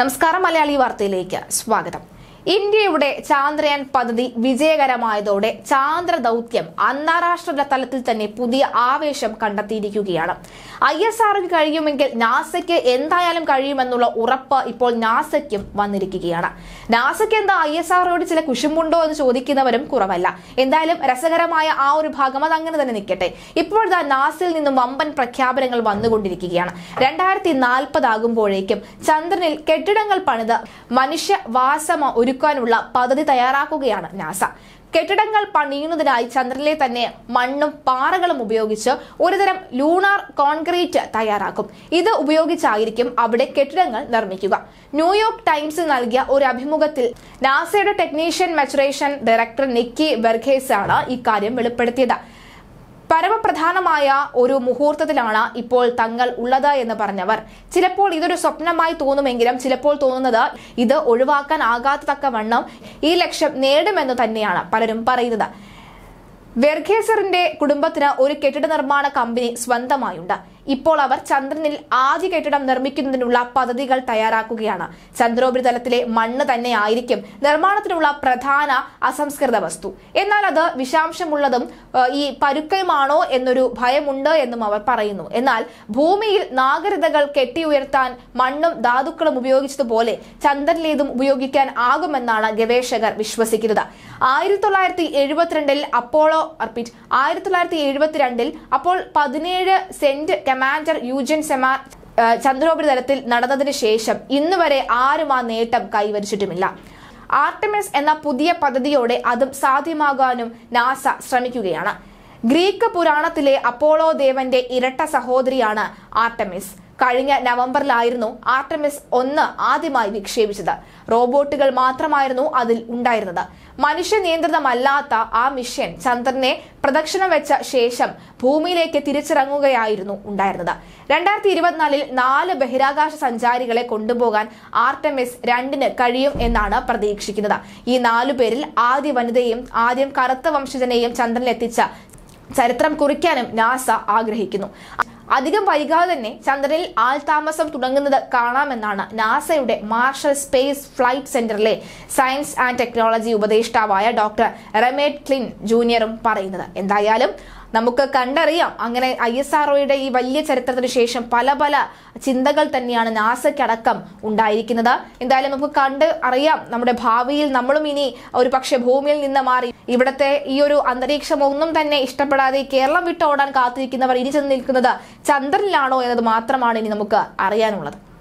നമസ്കാരം മലയാളി വാർത്തയിലേക്ക് സ്വാഗതം ഇന്ത്യയുടെ ചാന്ദ്രയാൻ പദ്ധതി വിജയകരമായതോടെ ചാന്ദ്ര ദൗത്യം അന്താരാഷ്ട്ര തലത്തിൽ തന്നെ പുതിയ ആവേശം കണ്ടെത്തിയിരിക്കുകയാണ് ഐ എസ് ആറിന് കഴിയുമെങ്കിൽ നാസയ്ക്ക് എന്തായാലും കഴിയുമെന്നുള്ള ഉറപ്പ് ഇപ്പോൾ നാസയ്ക്കും വന്നിരിക്കുകയാണ് നാസയ്ക്ക് എന്താ ഐ എസ് ആറോട് ചില കുശുമ്പുണ്ടോ എന്ന് ചോദിക്കുന്നവരും കുറവല്ല എന്തായാലും രസകരമായ ആ ഒരു ഭാഗം അത് അങ്ങനെ തന്നെ നിൽക്കട്ടെ ഇപ്പോഴത്തെ നാസയിൽ നിന്നും വമ്പൻ പ്രഖ്യാപനങ്ങൾ വന്നുകൊണ്ടിരിക്കുകയാണ് രണ്ടായിരത്തി നാൽപ്പതാകുമ്പോഴേക്കും ചന്ദ്രനിൽ കെട്ടിടങ്ങൾ പണിത് മനുഷ്യവാസം ഒരുക്കാനുള്ള പദ്ധതി തയ്യാറാക്കുകയാണ് നാസ കെട്ടിടങ്ങൾ പണിയുന്നതിനായി ചന്ദ്രനിലെ തന്നെ മണ്ണും പാറകളും ഉപയോഗിച്ച് ഒരുതരം ലൂണാർ കോൺക്രീറ്റ് തയ്യാറാക്കും ഇത് ഉപയോഗിച്ചായിരിക്കും അവിടെ കെട്ടിടങ്ങൾ നിർമ്മിക്കുക ന്യൂയോർക്ക് ടൈംസ് നൽകിയ ഒരു അഭിമുഖത്തിൽ നാസയുടെ ടെക്നീഷ്യൻ മെച്ചുറേഷൻ ഡയറക്ടർ നിക്കി ബെർഖേസ് ആണ് ഇക്കാര്യം വെളിപ്പെടുത്തിയത് പരമപ്രധാനമായ ഒരു മുഹൂർത്തത്തിലാണ് ഇപ്പോൾ തങ്ങൾ ഉള്ളത് എന്ന് പറഞ്ഞവർ ചിലപ്പോൾ ഇതൊരു സ്വപ്നമായി തോന്നുമെങ്കിലും ചിലപ്പോൾ തോന്നുന്നത് ഇത് ഒഴിവാക്കാൻ ആകാത്തതക്കവണ്ണം ഈ ലക്ഷ്യം നേടുമെന്ന് തന്നെയാണ് പലരും പറയുന്നത് വെർഖേസറിന്റെ കുടുംബത്തിന് ഒരു കെട്ടിട നിർമ്മാണ കമ്പനി സ്വന്തമായുണ്ട് ഇപ്പോൾ അവർ ചന്ദ്രനിൽ ആദ്യ കെട്ടിടം നിർമ്മിക്കുന്നതിനുള്ള പദ്ധതികൾ തയ്യാറാക്കുകയാണ് ചന്ദ്രോപരിതലത്തിലെ മണ്ണ് തന്നെ ആയിരിക്കും നിർമ്മാണത്തിനുള്ള പ്രധാന അസംസ്കൃത വസ്തു എന്നാൽ അത് വിഷാംശമുള്ളതും ഏഹ്, ഈ പരുക്കലുമാണോ എന്നൊരു ഭയമുണ്ട് എന്നും അവർ പറയുന്നു എന്നാൽ ഭൂമിയിൽ നാഗരികതകൾ കെട്ടിയുയർത്താൻ മണ്ണും ധാതുക്കളും ഉപയോഗിച്ചതുപോലെ ചന്ദ്രനിലേതും ഉപയോഗിക്കാൻ ആകുമെന്നാണ് ഗവേഷകർ വിശ്വസിക്കുന്നത് ആയിരത്തി തൊള്ളായിരത്തി എഴുപത്തിരണ്ടിൽ അപ്പോളോ അർപ്പിറ്റ് ആയിരത്തി തൊള്ളായിരത്തി എഴുപത്തിരണ്ടിൽ അപ്പോൾ പതിനേഴ് സെന്റ് കമാൻഡർ യൂജൻ സെമാർ ഏഹ്, ചന്ദ്രോപരിതലത്തിൽ നടന്നതിന് ശേഷം ഇന്നുവരെ ആരും ആ നേട്ടം കൈവരിച്ചിട്ടുമില്ല ആർട്ടമിസ് എന്ന പുതിയ പദ്ധതിയോടെ അതും സാധ്യമാകാനും നാസ ശ്രമിക്കുകയാണ് ഗ്രീക്ക് പുരാണത്തിലെ അപ്പോളോ ദേവന്റെ ഇരട്ട സഹോദരിയാണ് ആർട്ടമിസ് കഴിഞ്ഞ നവംബറിലായിരുന്നു ആർട്ടമിസ് ഒന്ന് ആദ്യമായി വിക്ഷേപിച്ചത് റോബോട്ടുകൾ മാത്രമായിരുന്നു അതിൽ ഉണ്ടായിരുന്നത് മനുഷ്യ നിയന്ത്രിതമല്ലാത്ത ആ മിഷൻ ചന്ദ്രനെ പ്രദക്ഷിണം വെച്ച ശേഷം ഭൂമിയിലേക്ക് തിരിച്ചിറങ്ങുകയായിരുന്നു ഉണ്ടായിരുന്നത് രണ്ടായിരത്തി ഇരുപത്തിനാലിൽ നാല് ബഹിരാകാശ സഞ്ചാരികളെ കൊണ്ടുപോകാൻ ആർട്ടമിസ് രണ്ടിന് കഴിയും എന്നാണ് പ്രതീക്ഷിക്കുന്നത് ഈ നാലു പേരിൽ ആദ്യ വനിതയും ആദ്യം കറുത്ത വംശജനെയും ചന്ദ്രനിലെത്തിച്ച ചരിത്രം കുറിക്കാനും നാസ ആഗ്രഹിക്കുന്നു അധികം വൈകാതെ തന്നെ ചന്ദ്രനിൽ ആൾതാമസം തുടങ്ങുന്നത് കാണാമെന്നാണ് നാസയുടെ മാർഷൽ സ്പേസ് ഫ്ലൈറ്റ് സെന്ററിലെ സയൻസ് ആൻഡ് ടെക്നോളജി ഉപദേഷ്ടാവായ ഡോക്ടർ റെമേഡ് ക്ലിൻ ജൂനിയറും പറയുന്നത് എന്തായാലും നമുക്ക് കണ്ടറിയാം അങ്ങനെ ഐ എസ് ആർഒയുടെ ഈ വലിയ ചരിത്രത്തിന് ശേഷം പല പല ചിന്തകൾ തന്നെയാണ് നാസയ്ക്കടക്കം ഉണ്ടായിരിക്കുന്നത് എന്തായാലും നമുക്ക് കണ്ട് അറിയാം നമ്മുടെ ഭാവിയിൽ നമ്മളും ഇനി ഒരു പക്ഷെ ഭൂമിയിൽ നിന്ന് മാറി ഇവിടുത്തെ ഈ ഒരു അന്തരീക്ഷം ഒന്നും തന്നെ ഇഷ്ടപ്പെടാതെ കേരളം വിട്ട് ഓടാൻ കാത്തിരിക്കുന്നവർ ഇനി ചെന്ന് നിൽക്കുന്നത് ചന്ദ്രനിലാണോ എന്നത് മാത്രമാണ് ഇനി നമുക്ക് അറിയാനുള്ളത്